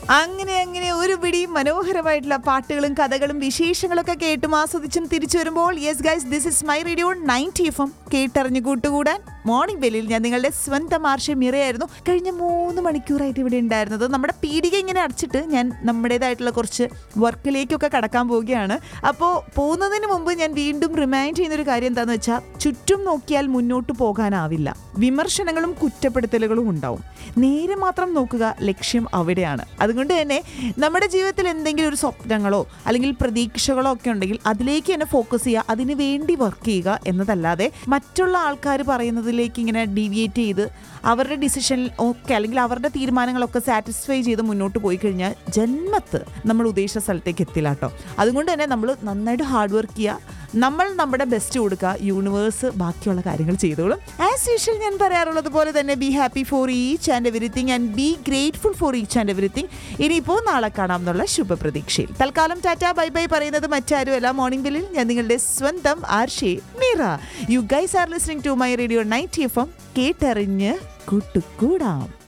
അങ്ങനെ അങ്ങനെ ഒരു പിടി മനോഹരമായിട്ടുള്ള പാട്ടുകളും കഥകളും വിശേഷങ്ങളൊക്കെ കേട്ടും ആസ്വദിച്ചും തിരിച്ചു വരുമ്പോൾ yes guys this is my radio ninety F M കേട്ടറിഞ്ഞു കൂട്ടുകൂടാൻ മോർണിംഗ് ബെല്ലിൽ ഞാൻ നിങ്ങളുടെ സ്വന്തം ആർഷ മിറയായിരുന്നു കഴിഞ്ഞ മൂന്ന് മണിക്കൂറായിട്ട് ഇവിടെ ഉണ്ടായിരുന്നത് നമ്മുടെ പീടിക ഇങ്ങനെ അടച്ചിട്ട് ഞാൻ നമ്മുടേതായിട്ടുള്ള കുറച്ച് വർക്കിലേക്കൊക്കെ കടക്കാൻ പോവുകയാണ് അപ്പോൾ പോകുന്നതിന് മുമ്പ് ഞാൻ വീണ്ടും റിമൈൻഡ് ചെയ്യുന്ന ഒരു കാര്യം എന്താണെന്ന് വെച്ചാൽ ചുറ്റും നോക്കിയാൽ മുന്നോട്ട് പോകാനാവില്ല വിമർശനങ്ങളും കുറ്റപ്പെടുത്തലുകളും ഉണ്ടാവും നേരെ മാത്രം നോക്കുക ലക്ഷ്യം അവിടെയാണ് അതുകൊണ്ട് തന്നെ നമ്മുടെ ജീവിതത്തിൽ എന്തെങ്കിലും ഒരു സ്വപ്നങ്ങളോ അല്ലെങ്കിൽ പ്രതീക്ഷകളോ ഒക്കെ ഉണ്ടെങ്കിൽ അതിലേക്ക് തന്നെ ഫോക്കസ് ചെയ്യുക അതിന് വേണ്ടി വർക്ക് ചെയ്യുക എന്നതല്ലാതെ മറ്റുള്ള ആൾക്കാർ പറയുന്നതിലേക്ക് ഇങ്ങനെ ഡീവിയേറ്റ് ചെയ്ത് അവരുടെ ഡിസിഷൻ ഒക്കെ അല്ലെങ്കിൽ അവരുടെ തീരുമാനങ്ങളൊക്കെ സാറ്റിസ്ഫൈ ചെയ്ത് മുന്നോട്ട് പോയി കഴിഞ്ഞാൽ ജന്മത്ത് നമ്മൾ ഉദ്ദേശിച്ച സ്ഥലത്തേക്ക് എത്തില്ല കേട്ടോ അതുകൊണ്ട് തന്നെ നമ്മൾ നന്നായിട്ട് ഹാർഡ് വർക്ക് ചെയ്യുക നമ്മൾ നമ്മുടെ ബെസ്റ്റ് കൊടുക്കുക യൂണിവേഴ്സ് ബാക്കിയുള്ള കാര്യങ്ങൾ ചെയ്തോളും ആസ് യൂഷ്വൽ ഞാൻ പറയാറുള്ളത് പോലെ തന്നെ be happy for each and everything and be grateful for each and everything ഇനിയിപ്പോൾ നാളെ കാണാം എന്നുള്ള ശുഭപ്രതീക്ഷയിൽ തൽക്കാലം ടാറ്റ ബൈ ബൈ പറയുന്നത് മറ്റാരുമല്ല മോർണിംഗ് ബില്ലിൽ ഞാൻ നിങ്ങളുടെ സ്വന്തം Arshe Meera you guys are listening to my radio ninety F M കേട്ടറിഞ്ഞ് കൂട്ടുകൂടാം